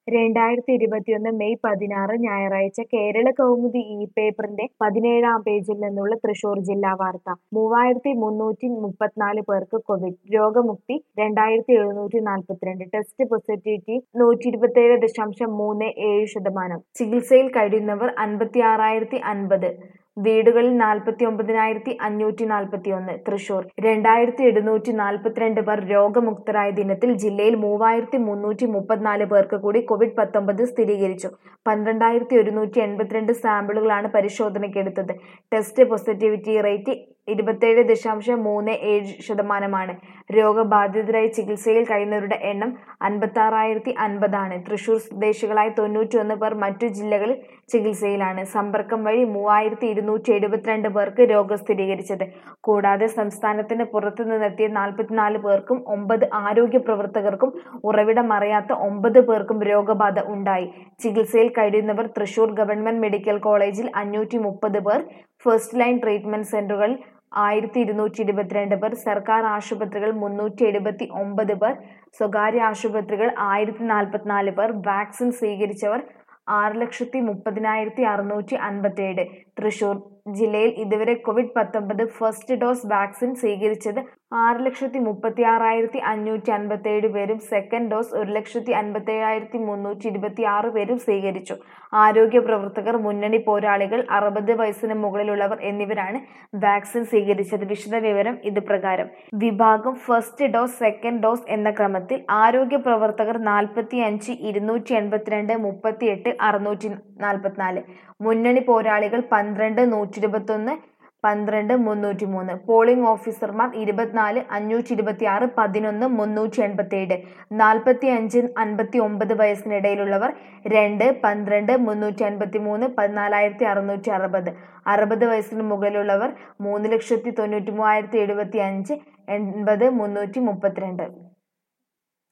രണ്ടായിരത്തി ഇരുപത്തിയൊന്ന് മെയ് പതിനാറ് ഞായറാഴ്ച കേരള കൗമുദി ഈ പേപ്പറിന്റെ പതിനേഴാം പേജിൽ നിന്നുള്ള തൃശൂർ ജില്ലാ വാർത്ത മൂവായിരത്തി മുന്നൂറ്റി മുപ്പത്തിനാല് പേർക്ക് കോവിഡ് രോഗമുക്തി രണ്ടായിരത്തി എഴുന്നൂറ്റി നാൽപ്പത്തിരണ്ട് ടെസ്റ്റ് പോസിറ്റിവിറ്റി നൂറ്റി ഇരുപത്തിയേഴ് ദശാംശം മൂന്ന് ഏഴ് ശതമാനം ചികിത്സയിൽ കഴിയുന്നവർ അൻപത്തി ആറായിരത്തി അൻപത് വീടുകളിൽ നാൽപ്പത്തി ഒമ്പതിനായിരത്തി അഞ്ഞൂറ്റി നാൽപ്പത്തി ഒന്ന് തൃശൂർ രണ്ടായിരത്തി എഴുന്നൂറ്റി നാൽപ്പത്തിരണ്ട് പേർ രോഗമുക്തരായ ദിനത്തിൽ ജില്ലയിൽ മൂവായിരത്തി മുന്നൂറ്റി മുപ്പത്തിനാല് പേർക്ക് കൂടി കോവിഡ് പത്തൊമ്പത് സ്ഥിരീകരിച്ചു പന്ത്രണ്ടായിരത്തി ഒരുന്നൂറ്റി എൺപത്തിരണ്ട് സാമ്പിളുകളാണ് പരിശോധനയ്ക്കെടുത്തത് ടെസ്റ്റ് പോസിറ്റിവിറ്റി റേറ്റ് ഇരുപത്തേഴ് ദശാംശം മൂന്ന് ഏഴ് ശതമാനമാണ് രോഗബാധിതരായി ചികിത്സയിൽ കഴിയുന്നവരുടെ എണ്ണം അൻപത്താറായിരത്തി അൻപതാണ് തൃശൂർ സ്വദേശികളായ തൊണ്ണൂറ്റിയൊന്ന് പേർ മറ്റു ജില്ലകളിൽ ചികിത്സയിലാണ് സമ്പർക്കം വഴി മൂവായിരത്തി ഇരുന്നൂറ്റി എഴുപത്തിരണ്ട് പേർക്ക് രോഗം സ്ഥിരീകരിച്ചത് കൂടാതെ സംസ്ഥാനത്തിന് പുറത്തു നിന്നെത്തിയ നാൽപ്പത്തിനാല് പേർക്കും ഒമ്പത് ആരോഗ്യ പ്രവർത്തകർക്കും ഉറവിടമറിയാത്ത ഒമ്പത് പേർക്കും രോഗബാധ ഉണ്ടായി ചികിത്സയിൽ കഴിയുന്നവർ തൃശൂർ ഗവൺമെന്റ് മെഡിക്കൽ കോളേജിൽ അഞ്ഞൂറ്റി മുപ്പത് പേർ ഫസ്റ്റ് ലൈൻ ട്രീറ്റ്മെന്റ് സെന്ററുകളിൽ ആയിരത്തി ഇരുന്നൂറ്റി ഇരുപത്തിരണ്ട് പേർ സർക്കാർ ആശുപത്രികൾ മുന്നൂറ്റി എഴുപത്തി ഒമ്പത് പേർ സ്വകാര്യ ആശുപത്രികൾ ആയിരത്തി നാൽപ്പത്തിനാല് പേർ വാക്സിൻ സ്വീകരിച്ചവർ ആറ് ലക്ഷത്തി മുപ്പതിനായിരത്തി അറുന്നൂറ്റി അൻപത്തിയേഴ് തൃശൂർ ജില്ലയിൽ ഇതുവരെ കോവിഡ് പത്തൊമ്പത് ഫസ്റ്റ് ഡോസ് വാക്സിൻ സ്വീകരിച്ചത് ആറ് ലക്ഷത്തി മുപ്പത്തി ആറായിരത്തി അഞ്ഞൂറ്റി അൻപത്തിയേഴ് പേരും സെക്കൻഡ് ഡോസ് ഒരു ലക്ഷത്തി അൻപത്തേഴായിരത്തി മുന്നൂറ്റി ഇരുപത്തി ആറ് പേരും സ്വീകരിച്ചു ആരോഗ്യ പ്രവർത്തകർ മുന്നണി പോരാളികൾ അറുപത് വയസ്സിന് മുകളിലുള്ളവർ എന്നിവരാണ് വാക്സിൻ സ്വീകരിച്ചത് വിശദവിവരം ഇത് പ്രകാരം വിഭാഗം ഫസ്റ്റ് ഡോസ് സെക്കൻഡ് ഡോസ് എന്ന ക്രമത്തിൽ ആരോഗ്യ പ്രവർത്തകർ നാൽപ്പത്തി അഞ്ച് ഇരുന്നൂറ്റി എൺപത്തിരണ്ട് മുപ്പത്തിയെട്ട് അറുന്നൂറ്റി നാൽപ്പത്തിനാല് മുന്നണി പോരാളികൾ പന്ത്രണ്ട് നൂറ്റി ഇരുപത്തൊന്ന് പന്ത്രണ്ട് മുന്നൂറ്റി മൂന്ന് പോളിംഗ് ഓഫീസർമാർ ഇരുപത്തിനാല് അഞ്ഞൂറ്റി ഇരുപത്തി ആറ് പതിനൊന്ന് മുന്നൂറ്റി എൺപത്തി ഏഴ് നാൽപ്പത്തി അഞ്ച് അൻപത്തി ഒമ്പത് വയസ്സിനിടയിലുള്ളവർ രണ്ട് പന്ത്രണ്ട് മുന്നൂറ്റി അൻപത്തി മൂന്ന് പതിനാലായിരത്തി അറുന്നൂറ്റി അറുപത് അറുപത് വയസ്സിന് മുകളിലുള്ളവർ മൂന്ന് ലക്ഷത്തി തൊണ്ണൂറ്റി മൂവായിരത്തി എഴുപത്തി അഞ്ച് എൺപത് മുന്നൂറ്റി മുപ്പത്തിരണ്ട്